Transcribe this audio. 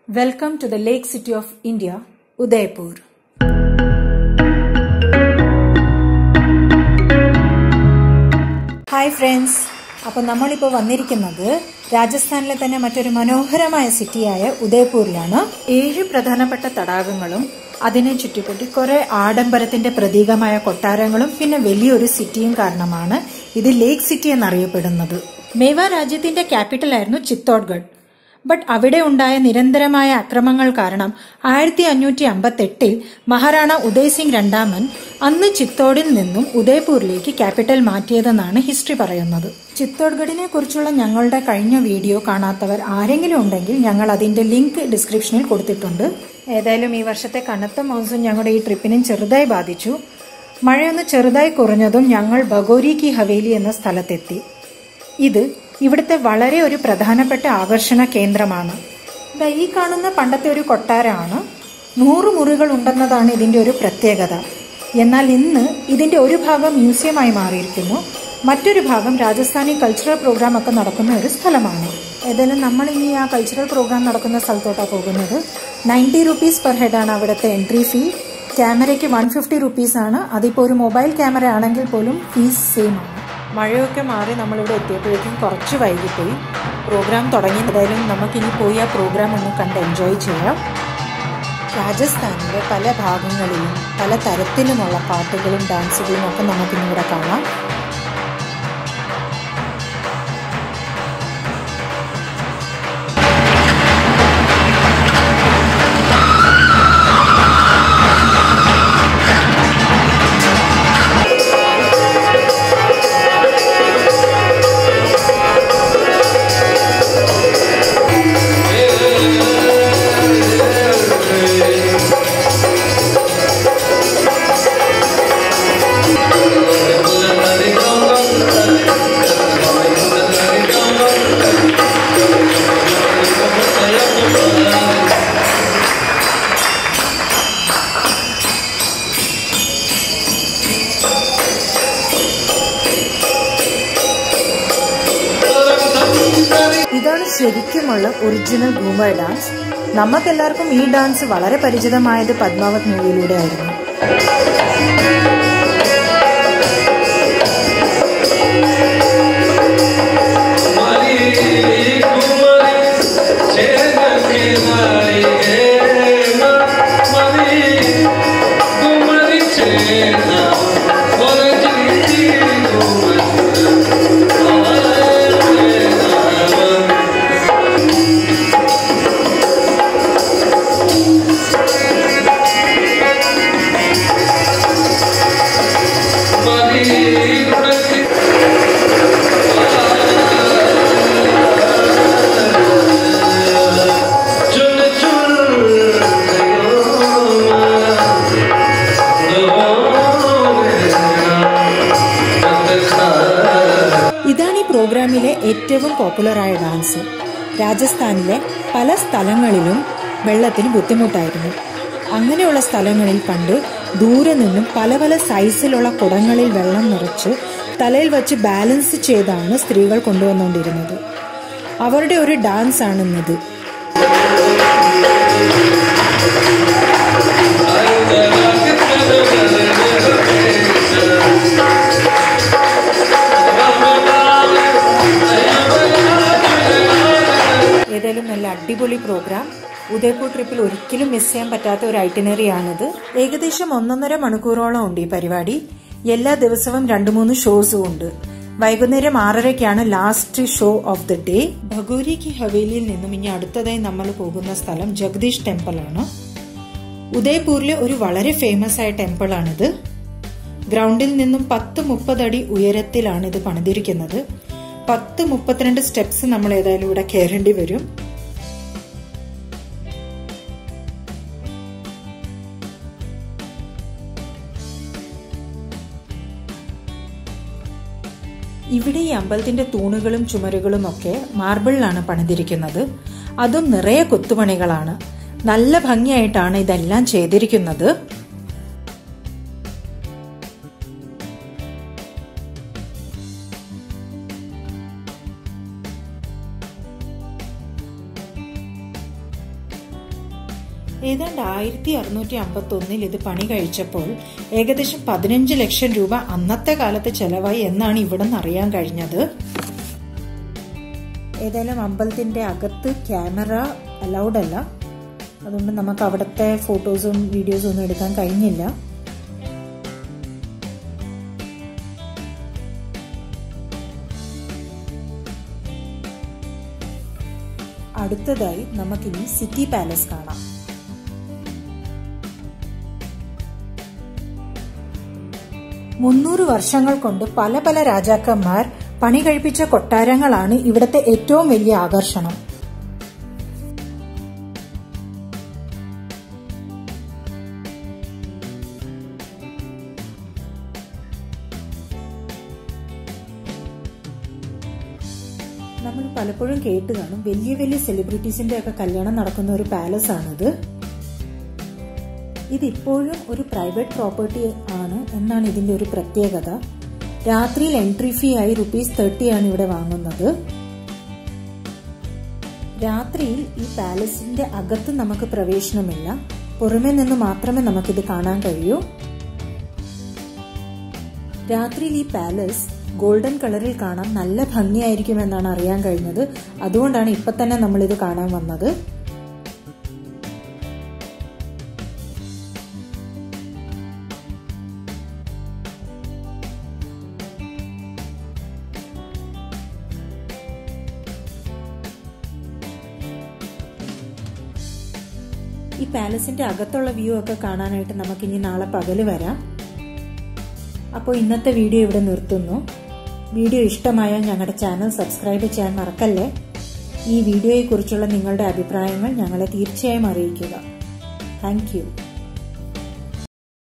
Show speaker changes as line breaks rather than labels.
Welcome to the Lake City of India, Udaipur. Hi friends അപ്പോൾ നമ്മളിപ്പോൾ വന്നിരിക്കുന്നത് രാജസ്ഥാനിലെ തന്നെ മറ്റൊരു മനോഹരമായ സിറ്റിയായ ഉദയ്പൂരിലാണ് ഏഴ് പ്രധാനപ്പെട്ട തടാകങ്ങളും അതിനെ ചുറ്റിപ്പറ്റി കുറെ ആഡംബരത്തിന്റെ പ്രതീകമായ കൊട്ടാരങ്ങളും പിന്നെ വലിയൊരു സിറ്റിയും കാരണമാണ് ഇത് ലേക്ക് സിറ്റി എന്നറിയപ്പെടുന്നത് മേവ രാജ്യത്തിന്റെ ക്യാപിറ്റൽ ആയിരുന്നു ചിത്തോഡ്ഗഡ് ബട്ട് അവിടെ ഉണ്ടായ നിരന്തരമായ അക്രമങ്ങൾ കാരണം ആയിരത്തി അഞ്ഞൂറ്റി അമ്പത്തി എട്ടിൽ മഹാറാണ ഉദയ് സിംഗ് രണ്ടാമൻ അന്ന് ചിത്തോഡിൽ നിന്നും ഉദയ്പൂരിലേക്ക് ക്യാപിറ്റൽ മാറ്റിയതെന്നാണ് ഹിസ്റ്ററി പറയുന്നത് ചിത്തോഡ്ഗഡിനെ കുറിച്ചുള്ള ഞങ്ങളുടെ കഴിഞ്ഞ വീഡിയോ കാണാത്തവർ ആരെങ്കിലും ഉണ്ടെങ്കിൽ ഞങ്ങൾ അതിന്റെ ലിങ്ക് ഡിസ്ക്രിപ്ഷനിൽ കൊടുത്തിട്ടുണ്ട് ഏതായാലും ഈ വർഷത്തെ കനത്ത മൗൺസൂൺ ഞങ്ങളുടെ ഈ ട്രിപ്പിനും ചെറുതായി ബാധിച്ചു മഴയൊന്ന് ചെറുതായി കുറഞ്ഞതും ഞങ്ങൾ ബഗോരി കി ഹവേലി എന്ന സ്ഥലത്തെത്തി ഇത് ഇവിടുത്തെ വളരെ ഒരു പ്രധാനപ്പെട്ട ആകർഷണ കേന്ദ്രമാണ് ദാ ഈ കാണുന്ന പണ്ടത്തെ ഒരു കൊട്ടാരമാണ് നൂറ് മുറികൾ ഉണ്ടെന്നതാണ് ഇതിന്റെ ഒരു പ്രത്യേകത എന്നാൽ ഇന്ന് ഇതിന്റെ ഒരു ഭാഗം മ്യൂസിയമായി മാറിയിരിക്കുന്നു മറ്റൊരു ഭാഗം രാജസ്ഥാനി കൾച്ചറൽ പ്രോഗ്രാം ഒക്കെ നടക്കുന്ന ഒരു സ്ഥലമാണ് ഏതായാലും നമ്മൾ ഇനി ആ കൾച്ചറൽ പ്രോഗ്രാം നടക്കുന്ന സ്ഥലത്തോട്ടാണ് പോകുന്നത് നയൻറ്റി റുപ്പീസ് പെർ ഹെഡാണ് അവിടുത്തെ എൻട്രി ഫീ ക്യാമറയ്ക്ക് വൺ ഫിഫ്റ്റി റുപ്പീസ് ആണ് അതിപ്പോൾ ഒരു മൊബൈൽ ക്യാമറ ആണെങ്കിൽ പോലും ഫീസ് സെയിം ആണ് മഴയൊക്കെ മാറി നമ്മളിവിടെ എത്തിയപ്പോഴേക്കും കുറച്ച് വൈകിപ്പോയി പ്രോഗ്രാം തുടങ്ങി എന്തായാലും നമുക്കിനി പോയി ആ പ്രോഗ്രാം ഒന്ന് കണ്ട് എൻജോയ് ചെയ്യാം രാജസ്ഥാനിലെ പല ഭാഗങ്ങളിലും പല തരത്തിലുമുള്ള പാട്ടുകളും ഡാൻസുകളും ഒക്കെ നമുക്കിന്നിവിടെ കാണാം ഇതാണ് ശരിക്കുമുള്ള ഒറിജിനൽ ഘൂമർ ഡാൻസ് നമുക്കെല്ലാവർക്കും ഈ ഡാൻസ് വളരെ പരിചിതമായത് പത്മാവത് മൂവിയിലൂടെ ആയിരുന്നു ഇതാണ് ഈ പ്രോഗ്രാമിലെ ഏറ്റവും പോപ്പുലറായ ഡാൻസ് രാജസ്ഥാനിലെ പല സ്ഥലങ്ങളിലും വെള്ളത്തിന് ബുദ്ധിമുട്ടായിരുന്നു അങ്ങനെയുള്ള സ്ഥലങ്ങളിൽ പണ്ട് ദൂരെ നിന്നും പല പല സൈസിലുള്ള കുടങ്ങളിൽ വെള്ളം നിറച്ച് തലയിൽ വച്ച് ബാലൻസ് ചെയ്താണ് സ്ത്രീകൾ കൊണ്ടുവന്നുകൊണ്ടിരുന്നത് അവരുടെ ഒരു ഡാൻസ് ആണെന്നത് ഏതായാലും നല്ല അടിപൊളി പ്രോഗ്രാം ഉദയ്പൂർ ട്രിപ്പിൽ ഒരിക്കലും മിസ് ചെയ്യാൻ പറ്റാത്ത ഒരു ഐറ്റിനറി ആണിത് ഏകദേശം ഒന്നൊന്നര മണിക്കൂറോളം ഉണ്ട് ഈ പരിപാടി എല്ലാ ദിവസവും രണ്ടു മൂന്ന് ഷോസും ഉണ്ട് വൈകുന്നേരം ആറരയ്ക്കാണ് last show of the day Bagori ki ഹവേലിയിൽ നിന്നും ഇനി അടുത്തതായി നമ്മൾ പോകുന്ന സ്ഥലം ജഗദീഷ് ടെമ്പിൾ ആണ് ഉദയ്പൂരിലെ ഒരു വളരെ ഫേമസ് ആയ ടെമ്പിൾ ആണിത് ഗ്രൗണ്ടിൽ നിന്നും പത്ത് മുപ്പത് അടി ഉയരത്തിലാണ് ഇത് പണിതിരിക്കുന്നത് പത്ത് മുപ്പത്തിരണ്ട് സ്റ്റെപ്സ് നമ്മൾ ഏതായാലും ഇവിടെ കയറേണ്ടി വരും ഇവിടെ ഈ അമ്പലത്തിന്റെ തൂണുകളും ചുമരുകളും ഒക്കെ മാർബിളിലാണ് പണിതിരിക്കുന്നത് അതും നിറയെ കൊത്തുപണികളാണ് നല്ല ഭംഗിയായിട്ടാണ് ഇതെല്ലാം ചെയ്തിരിക്കുന്നത് ഏതാണ്ട് ആയിരത്തി അറുന്നൂറ്റി അമ്പത്തി ഒന്നിൽ ഇത് പണി കഴിച്ചപ്പോൾ ഏകദേശം പതിനഞ്ച് ലക്ഷം രൂപ അന്നത്തെ കാലത്ത് ചെലവായി എന്നാണ് ഇവിടെ നിന്ന് അറിയാൻ കഴിഞ്ഞത് ഏതായാലും അമ്പലത്തിന്റെ അകത്ത് ക്യാമറ അലൗഡ് അല്ല അതുകൊണ്ട് നമുക്ക് അവിടുത്തെ ഫോട്ടോസും വീഡിയോസും ഒന്നും എടുക്കാൻ കഴിഞ്ഞില്ല അടുത്തതായി നമുക്കിനി സിറ്റി പാലസ് കാണാം മുന്നൂറ് വർഷങ്ങൾ കൊണ്ട് പല പല രാജാക്കന്മാർ പണി കഴിപ്പിച്ച കൊട്ടാരങ്ങളാണ് ഇവിടുത്തെ ഏറ്റവും വലിയ ആകർഷണം നമ്മൾ പലപ്പോഴും കേട്ട് കാണും വലിയ വലിയ സെലിബ്രിറ്റീസിന്റെ ഒക്കെ കല്യാണം നടക്കുന്ന ഒരു പാലസ് ആണിത് ഇതിപ്പോഴും ഒരു പ്രൈവറ്റ് പ്രോപ്പർട്ടി ആണ് എന്നാണ് ഇതിന്റെ ഒരു പ്രത്യേകത രാത്രിയിൽ എൻട്രി ഫീ ആയി റുപ്പീസ് തേർട്ടി ആണ് ഇവിടെ വാങ്ങുന്നത് രാത്രിയിൽ ഈ പാലസിന്റെ അകത്ത് നമുക്ക് പ്രവേശനമില്ല പുറമെ നിന്ന് മാത്രമേ നമുക്കിത് കാണാൻ കഴിയൂ രാത്രിയിൽ ഈ പാലസ് ഗോൾഡൻ കളറിൽ കാണാൻ നല്ല ഭംഗിയായിരിക്കുമെന്നാണ് അറിയാൻ കഴിഞ്ഞത് അതുകൊണ്ടാണ് ഇപ്പൊ തന്നെ നമ്മൾ ഇത് കാണാൻ വന്നത് ഈ പാലസിന്റെ അകത്തുള്ള വ്യൂ ഒക്കെ കാണാനായിട്ട് നമുക്ക് ഇനി നാളെ പകല് വരാം അപ്പോൾ ഇന്നത്തെ വീഡിയോ ഇവിടെ നിർത്തുന്നു വീഡിയോ ഇഷ്ടമായാൽ ഞങ്ങളുടെ ചാനൽ സബ്സ്ക്രൈബ് ചെയ്യാൻ മറക്കല്ലേ ഈ വീഡിയോയെക്കുറിച്ചുള്ള നിങ്ങളുടെ അഭിപ്രായങ്ങൾ ഞങ്ങളെ തീർച്ചയായും അറിയിക്കുക താങ്ക്